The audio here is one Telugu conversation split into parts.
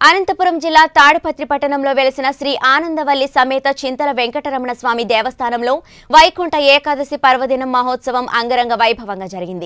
అనంతపురం జిల్లా తాడిపత్రి పట్టణంలో వెలిసిన శ్రీ ఆనందవల్లి సమేత చింతల వెంకటరమణ స్వామి దేవస్థానంలో వైకుంఠ ఏకాదశి పర్వదినం మహోత్సవం అంగరంగ వైభవంగా జరిగింది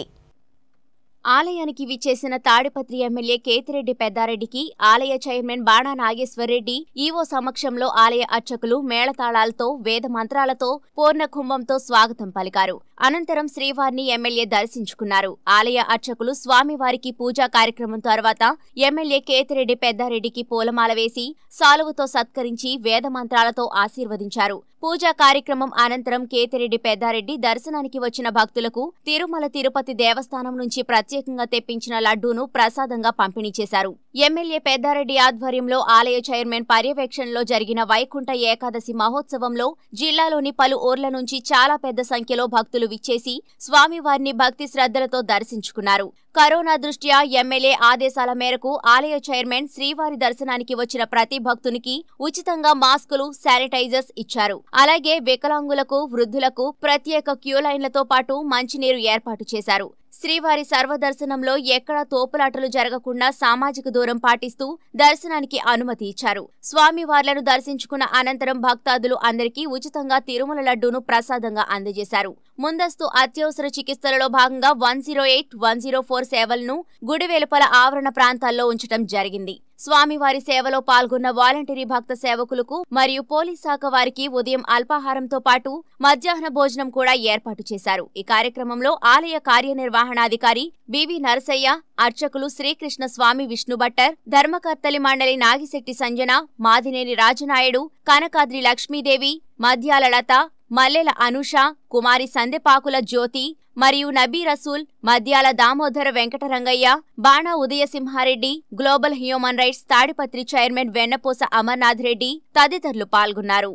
ఆలయానికి విచ్చేసిన తాడిపత్రి ఎమ్మెల్యే కేతిరెడ్డి పెద్దారెడ్డికి ఆలయ చైర్మన్ బాణా నాగేశ్వరరెడ్డి ఈవో సమక్షంలో ఆలయ అర్చకులు మేళతాళాలతో వేద మంత్రాలతో పూర్ణ కుంభంతో స్వాగతం పలికారు అనంతరం శ్రీవారిని ఎమ్మెల్యే దర్శించుకున్నారు ఆలయ అర్చకులు స్వామివారికి పూజా కార్యక్రమం తర్వాత ఎమ్మెల్యే కేతిరెడ్డి పెద్దారెడ్డికి పూలమాల వేసి సాలువతో సత్కరించి వేద మంత్రాలతో ఆశీర్వదించారు పూజా కార్యక్రమం అనంతరం కేతిరెడ్డి పెద్దారెడ్డి దర్శనానికి వచ్చిన భక్తులకు తిరుమల తిరుపతి దేవస్థానం నుంచి ప్రత్యేకంగా తెప్పించిన లడ్డూను ప్రసాదంగా పంపిణీ చేశారు ఎమ్మెల్యే పెద్దారెడ్డి ఆధ్వర్యంలో ఆలయ చైర్మన్ పర్యవేక్షణలో జరిగిన వైకుంఠ ఏకాదశి మహోత్సవంలో జిల్లాలోని పలు ఊర్ల నుంచి చాలా పెద్ద సంఖ్యలో భక్తులు విచ్చేసి స్వామివారిని భక్తి శ్రద్ధలతో దర్శించుకున్నారు కరోనా దృష్ట్యా ఎమ్మెల్యే ఆదేశాల మేరకు ఆలయ చైర్మన్ శ్రీవారి దర్శనానికి వచ్చిన ప్రతి భక్తునికి ఉచితంగా మాస్కులు శానిటైజర్స్ ఇచ్చారు అలాగే వికలాంగులకు వృద్ధులకు ప్రత్యేక క్యూ లైన్లతో పాటు మంచినీరు ఏర్పాటు చేశారు శ్రీవారి సర్వదర్శనంలో ఎక్కడా తోపులాటలు జరగకుండా సామాజిక దూరం పాటిస్తూ దర్శనానికి అనుమతి ఇచ్చారు స్వామివార్లను దర్శించుకున్న అనంతరం భక్తాదులు అందరికీ ఉచితంగా తిరుమల లడ్డూను ప్రసాదంగా అందజేశారు ముందస్తు అత్యవసర చికిత్సలలో భాగంగా one zero eight one zero four సేవలను గుడి వెలుపల ఆవరణ ప్రాంతాల్లో ఉంచడం జరిగింది స్వామివారి సేవలో పాల్గొన్న వాలంటరీ భక్త సేవకులకు మరియు పోలీస్ శాఖ వారికి ఉదయం అల్పాహారంతో పాటు మధ్యాహ్న భోజనం కూడా ఏర్పాటు చేశారు ఈ కార్యక్రమంలో ఆలయ కార్యనిర్వహణాధికారి బివి నరసయ్య అర్చకులు శ్రీకృష్ణ స్వామి విష్ణు భట్టర్ ధర్మకర్తలి మండలి నాగిశెట్టి సంజన మాదినేని రాజనాయుడు కనకాద్రి లక్ష్మీదేవి మధ్యాల లత మల్లెల అనుష కుమారి సందెపాకుల జ్యోతి మరియు Nabi Rasool Madyala Damodara Venkatarangaiah Bana Udayasimha Reddy global human rights Tadipatri chairman Vennapusa Amarnath Reddy తదితరులు పాల్గొన్నారు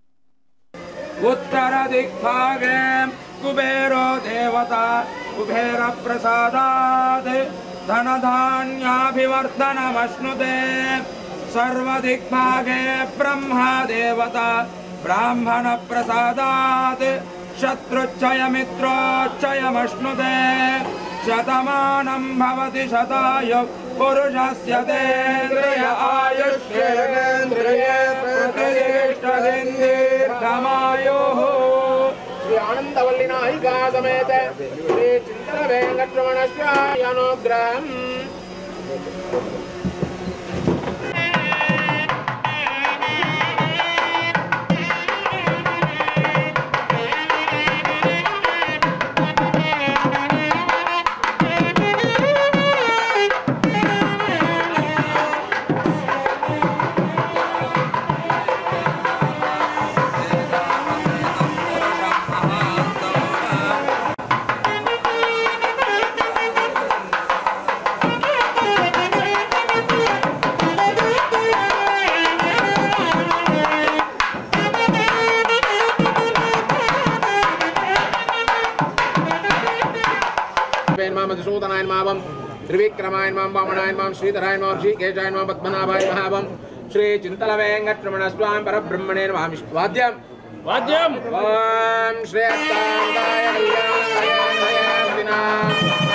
उत्तरदिग्भागे कुबेरो देवता कुबेरप्रसादात् धनधान्याभिवर्धनमश्नुते सर्वदिग्भागे ब्रह्मा देवता ब्राह्मणप्रसादात् शत्रुच्छयमित्रोच्छयमश्नुते शतमानं भवति शतायु पुरुषस्य तेन्द्रिय आयुष्येन्द्रिये प्रतिष्ठदिन्दीर्घमायुः శ్రీ ఆనందవల్లి నాయికా సమేత శ్రీ చింతన వెంకటరమణ స్వామి అనుగ్రహం మధుసూదనాయన మావం త్రివిక్రమాయన మాం వామనాయన మాం శ్రీధరాయన మాం శ్రీకేశాయన మాం పద్మనాభాయ మహావం శ్రీ చింతల వెంకటరమణ స్వామి పరబ్రహ్మణే నమామి వాద్యం వాద్యం ఓం శ్రీ అత్తాంగాయ కళ్యాణాయ